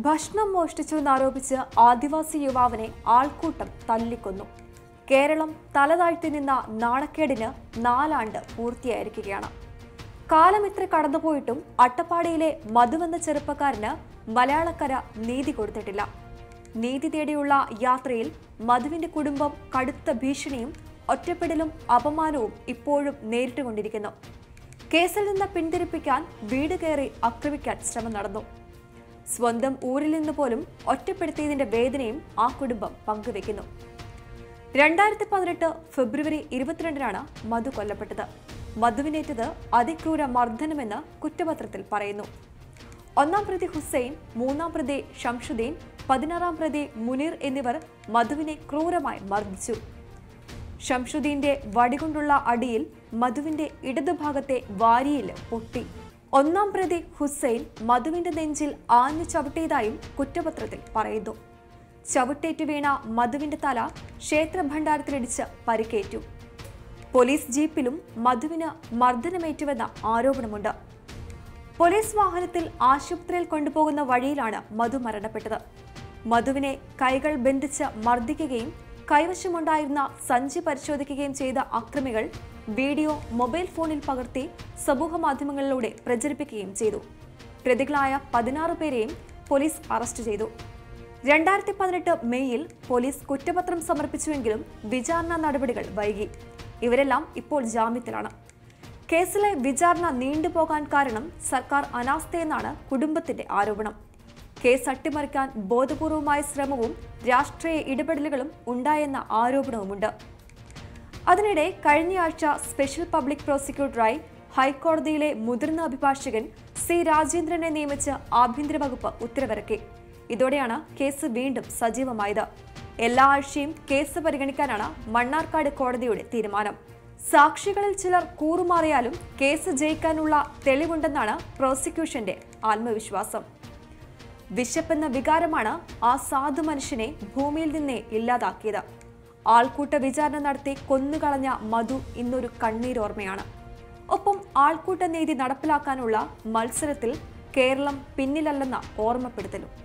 ഭക്ഷണം മോഷ്ടിച്ചുവെന്നാരോപിച്ച് ആദിവാസി യുവാവിനെ ആൾക്കൂട്ടം തല്ലിക്കൊന്നു കേരളം തലതാഴ്ത്തി നിന്ന നാണക്കേടിന് നാലാണ്ട് പൂർത്തിയായിരിക്കുകയാണ് കാലം ഇത്ര കടന്നുപോയിട്ടും അട്ടപ്പാടിയിലെ മധുവെന്ന ചെറുപ്പക്കാരന് മലയാളക്കര നീതി കൊടുത്തിട്ടില്ല നീതി തേടിയുള്ള യാത്രയിൽ മധുവിന്റെ കുടുംബം കടുത്ത ഭീഷണിയും ഒറ്റപ്പെടലും അപമാനവും ഇപ്പോഴും നേരിട്ടുകൊണ്ടിരിക്കുന്നു കേസിൽ നിന്ന് പിന്തിരിപ്പിക്കാൻ വീട് കയറി ആക്രമിക്കാൻ ശ്രമം നടന്നു സ്വന്തം ഊരിൽ നിന്ന് പോലും ഒറ്റപ്പെടുത്തിയതിന്റെ വേദനയും ആ കുടുംബം പങ്കുവെക്കുന്നു രണ്ടായിരത്തി പതിനെട്ട് ഫെബ്രുവരി ഇരുപത്തിരണ്ടിനാണ് മധു കൊല്ലപ്പെട്ടത് മധുവിനേറ്റത് അതിക്രൂര മർദ്ദനമെന്ന് കുറ്റപത്രത്തിൽ പറയുന്നു ഒന്നാം പ്രതി ഹുസൈൻ മൂന്നാം പ്രതി ഷംഷുദ്ദീൻ പതിനാറാം പ്രതി മുനീർ എന്നിവർ മധുവിനെ ക്രൂരമായി മർദ്ദിച്ചു ഷംഷുദ്ദീന്റെ വടികൊണ്ടുള്ള അടിയിൽ മധുവിന്റെ ഇടതുഭാഗത്തെ വാരിയിൽ പൊട്ടി ഒന്നാം പ്രതി ഹുസൈൻ മധുവിന്റെ നെഞ്ചിൽ ആഞ്ഞു ചവിട്ടിയതായും കുറ്റപത്രത്തിൽ പറയുന്നു ചവിട്ടേറ്റു വീണ മധുവിന്റെ തല ക്ഷേത്ര ഭണ്ഡാരത്തിലിടിച്ച് പരിക്കേറ്റു പോലീസ് ജീപ്പിലും മധുവിന് മർദ്ദനമേറ്റുവെന്ന ആരോപണമുണ്ട് പോലീസ് വാഹനത്തിൽ ആശുപത്രിയിൽ കൊണ്ടുപോകുന്ന വഴിയിലാണ് മധു മരണപ്പെട്ടത് മധുവിനെ കൈകൾ ബന്ധിച്ച് മർദ്ദിക്കുകയും കൈവശമുണ്ടായിരുന്ന സഞ്ചി പരിശോധിക്കുകയും ചെയ്ത അക്രമികൾ വീഡിയോ മൊബൈൽ ഫോണിൽ പകർത്തി സമൂഹ മാധ്യമങ്ങളിലൂടെ പ്രചരിപ്പിക്കുകയും ചെയ്തു പ്രതികളായ പതിനാറ് പേരെയും പോലീസ് അറസ്റ്റ് ചെയ്തു രണ്ടായിരത്തി പതിനെട്ട് മെയ്യിൽ പോലീസ് കുറ്റപത്രം സമർപ്പിച്ചുവെങ്കിലും വിചാരണ നടപടികൾ വൈകി ഇവരെല്ലാം ഇപ്പോൾ ജാമ്യത്തിലാണ് കേസിലെ വിചാരണ നീണ്ടുപോകാൻ കാരണം സർക്കാർ അനാസ്ഥയെന്നാണ് കുടുംബത്തിന്റെ ആരോപണം കേസ് അട്ടിമറിക്കാൻ ബോധപൂർവമായ ശ്രമവും രാഷ്ട്രീയ ഇടപെടലുകളും ഉണ്ടായെന്ന ആരോപണവുമുണ്ട് അതിനിടെ കഴിഞ്ഞയാഴ്ച സ്പെഷ്യൽ പബ്ലിക് പ്രോസിക്യൂട്ടറായി ഹൈക്കോടതിയിലെ മുതിർന്ന അഭിഭാഷകൻ സി രാജേന്ദ്രനെ നിയമിച്ച് ആഭ്യന്തര വകുപ്പ് ഉത്തരവിറക്കി ഇതോടെയാണ് കേസ് വീണ്ടും സജീവമായത് എല്ലാ ആഴ്ചയും കേസ് പരിഗണിക്കാനാണ് മണ്ണാർക്കാട് കോടതിയുടെ തീരുമാനം സാക്ഷികളിൽ ചിലർ കൂറുമാറിയാലും കേസ് ജയിക്കാനുള്ള തെളിവുണ്ടെന്നാണ് പ്രോസിക്യൂഷന്റെ ആത്മവിശ്വാസം വിശപ്പെന്ന വികാരമാണ് ആ സാധു മനുഷ്യനെ ഭൂമിയിൽ നിന്നേ ഇല്ലാതാക്കിയത് ആൾക്കൂട്ട വിചാരണ നടത്തി കൊന്നുകളഞ്ഞ മധു ഇന്നൊരു കണ്ണീരോർമ്മയാണ് ഒപ്പം ആൾക്കൂട്ട നീതി നടപ്പിലാക്കാനുള്ള മത്സരത്തിൽ കേരളം പിന്നിലല്ലെന്ന ഓർമ്മപ്പെടുത്തലും